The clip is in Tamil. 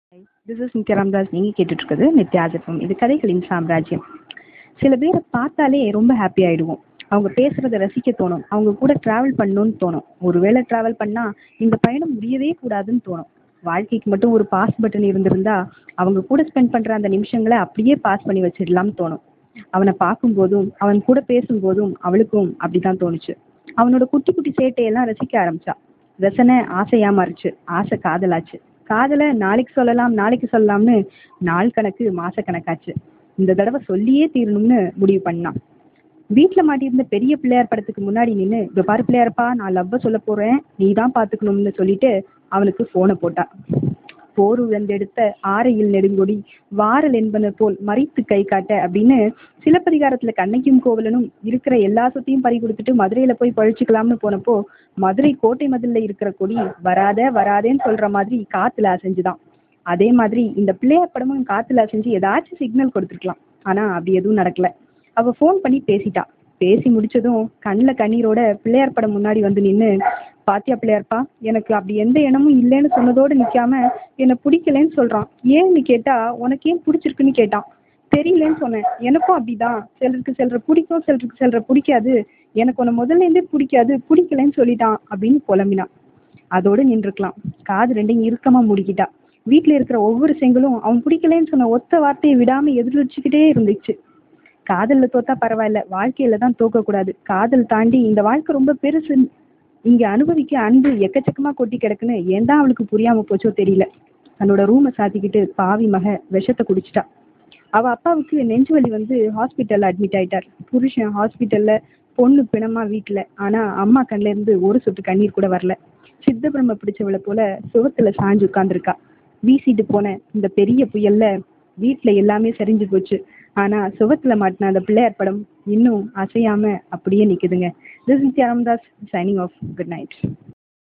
திஸ் இஸ் நித்யா ராம்தாஸ் நீங்கள் கேட்டுட்ருக்குது நித்யாஜபம் இது கதைகளின் சாம்ராஜ்யம் சில பேரை பார்த்தாலே ரொம்ப ஹாப்பி ஆகிடுவோம் அவங்க பேசுகிறத ரசிக்க தோணும் அவங்க கூட ட்ராவல் பண்ணணும்னு தோணும் ஒருவேளை ட்ராவல் பண்ணால் இந்த பயணம் முடியவே கூடாதுன்னு தோணும் வாழ்க்கைக்கு மட்டும் ஒரு பாஸ் பட்டன் இருந்திருந்தா அவங்க கூட ஸ்பெண்ட் பண்ணுற அந்த நிமிஷங்களை அப்படியே பாஸ் பண்ணி வச்சிடலாம்னு தோணும் அவனை பார்க்கும்போதும் அவன் கூட பேசும்போதும் அவளுக்கும் அப்படிதான் தோணுச்சு அவனோட குட்டி குட்டி சேட்டையெல்லாம் ரசிக்க ஆரம்பிச்சா ரசனை ஆசையா மாறுச்சு ஆசை காதலாச்சு காதலை நாளைக்கு சொல்லலாம் நாளைக்கு சொல்லலாம்னு நாள் கணக்கு மாச கணக்காச்சு இந்த தடவை சொல்லியே தீரணும்னு முடிவு பண்ணான் வீட்டில் மாட்டியிருந்த பெரிய பிள்ளையார் படத்துக்கு முன்னாடி நின்று இதோ பாரு பிள்ளையாரப்பா நான் லவ்வை சொல்ல போறேன் நீ தான் பார்த்துக்கணும்னு சொல்லிட்டு அவனுக்கு ஃபோனை போட்டா போர் உழந்தெடுத்த ஆரையில் நெடுங்கொடி வாரல் என்பன போல் மறைத்து கை காட்ட அப்படின்னு சிலப்பதிகாரத்துல கண்ணைக்கும் கோவலனும் இருக்கிற எல்லா சொத்தையும் பறி கொடுத்துட்டு மதுரையில போய் பழிச்சுக்கலாம்னு போனப்போ மதுரை கோட்டை மதில்ல இருக்கிற கொடி வராத வராதேன்னு சொல்ற மாதிரி காத்துல அசைஞ்சுதான் அதே மாதிரி இந்த பிள்ளையார் படமும் காத்துல அசைஞ்சு ஏதாச்சும் சிக்னல் கொடுத்துருக்கலாம் ஆனா அப்படி எதுவும் நடக்கல அவ ஃபோன் பண்ணி பேசிட்டா பேசி முடிச்சதும் கண்ணில் கண்ணீரோட பிள்ளையார் படம் முன்னாடி வந்து நின்று பாத்தியா பிள்ளையார்ப்பா எனக்கு அப்படி எந்த எண்ணமும் இல்லைன்னு சொன்னதோடு நிற்காம என்னை பிடிக்கலன்னு சொல்கிறான் ஏன்னு கேட்டா உனக்கு ஏன் பிடிச்சிருக்குன்னு கேட்டான் தெரியலன்னு சொன்னேன் எனக்கும் அப்படிதான் சிலருக்கு சிலரை பிடிக்கும் சிலருக்கு சிலரை பிடிக்காது எனக்கு உன்னை முதல்லேருந்தே பிடிக்காது பிடிக்கலன்னு சொல்லிட்டான் அப்படின்னு புலம்பினான் அதோடு நின்றுக்கலாம் காது ரெண்டையும் இறுக்கமாக முடிக்கிட்டா வீட்டில் இருக்கிற ஒவ்வொரு செங்கலும் அவன் பிடிக்கலன்னு சொன்ன ஒத்த வார்த்தையை விடாமல் எதிர்வச்சுக்கிட்டே இருந்துச்சு காதல்ல தோத்தா பரவாயில்ல வாழ்க்கையில தான் தோக்கக்கூடாது காதல் தாண்டி இந்த வாழ்க்கை ரொம்ப பெருசு இங்க அனுபவிக்க அன்பு எக்கச்சக்கமா கொட்டி கிடக்குன்னு ஏன் தான் அவளுக்கு புரியாம போச்சோ தெரியல தன்னோட ரூமை சாத்திக்கிட்டு பாவி மக விஷத்தை குடிச்சிட்டா அவ அப்பாவுக்கு நெஞ்சு வலி வந்து ஹாஸ்பிட்டல்ல அட்மிட் ஆயிட்டார் புருஷன் ஹாஸ்பிட்டல்ல பொண்ணு பிணமா வீட்டுல ஆனா அம்மா கண்ல இருந்து ஒரு சொட்டு கண்ணீர் கூட வரல சித்த பிரம்ம பிடிச்சவளை போல சுவத்துல சாஞ்சு உட்கார்ந்துருக்கா வீசிட்டு போன இந்த பெரிய புயல்ல வீட்டுல எல்லாமே சரிஞ்சு போச்சு ஆனா சுவத்துல மாட்டின அந்த பிள்ளையார் படம் இன்னும் அசையாம அப்படியே நிக்குதுங்க this is Ramdas signing off good night